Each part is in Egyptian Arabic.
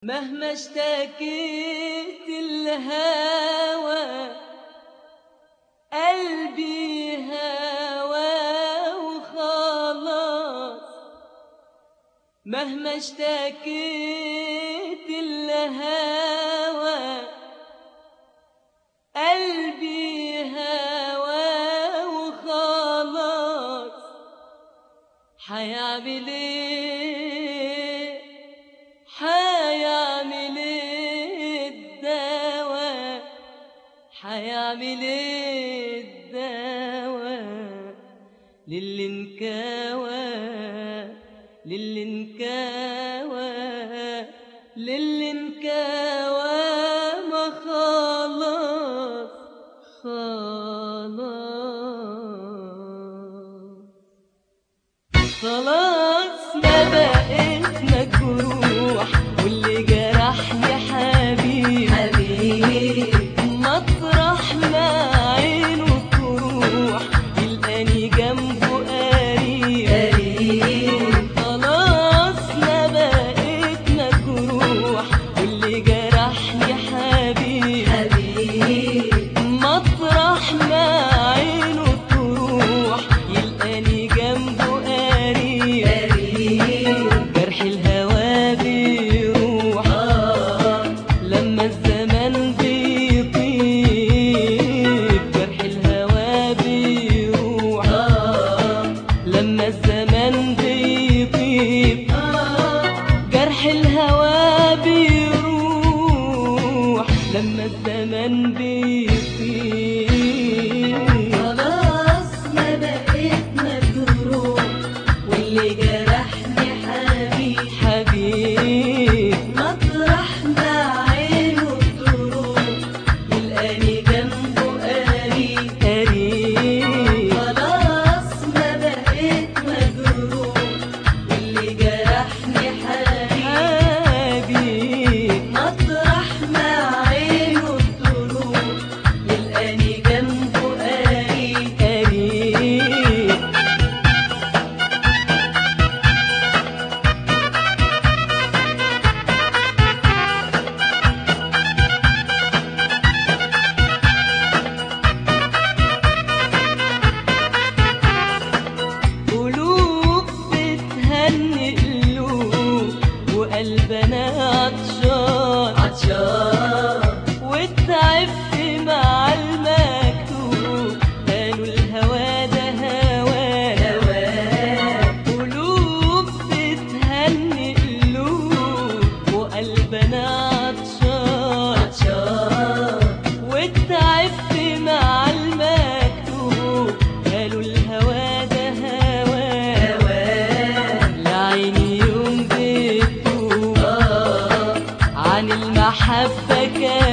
مهما اشتكيت الهوى قلبي هوى وخلاص مهما اشتكيت الهوى قلبي هوى وخلاص حيعمل ايه حيعمل ايه الدواء حيعمل ايه الدواء للي انكوى للي انكوى للي انكوى ما خلاص خلاص خلاص ما بقيت مجروح واللي جرحني حبيبي حبيبي مطرح ما عينه تروح يلقاني جنبه قريب قريب خلاص ما بقيت مجروح واللي جرحني حبيبي حبيبي مطرح ما عينه تروح يلقاني جنبه قريب قريب جرح الهوى بيروح آه لما الزمن بيطيب جرح الهوى بيروح آه لما الزمن بيطيب آه جرح الهوى بيروح لما الزمن بيطيب خلاص ما بقيت مجروح واللي جرحني حبيبي حبيب مطرح ما عينه تروح يلقاني جنبه قريب قريب خلاص ما بقيت مجروح واللي جرحني حبيبي حبيب مطرح ما عينه تروح يلقاني جنبه قريب قريب قلوب بتهني قلوب وقلبنا عطشان عطشان واتعبت مع المكتوب قالوا الهوى ده هوانا هواك قلوب بتهني قلوب وقلبنا عطشان عطشان واتعبت مع المكتوب قالوا الهوى ده هوانا هواك لعيني يوم بتوب آه عن المحبة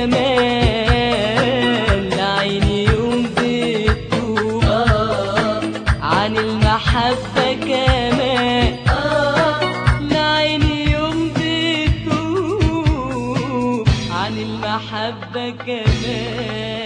كمان لعيني يوم بتوب آه عن المحبة كمان آه لعيني يوم بتوب عن المحبة كمان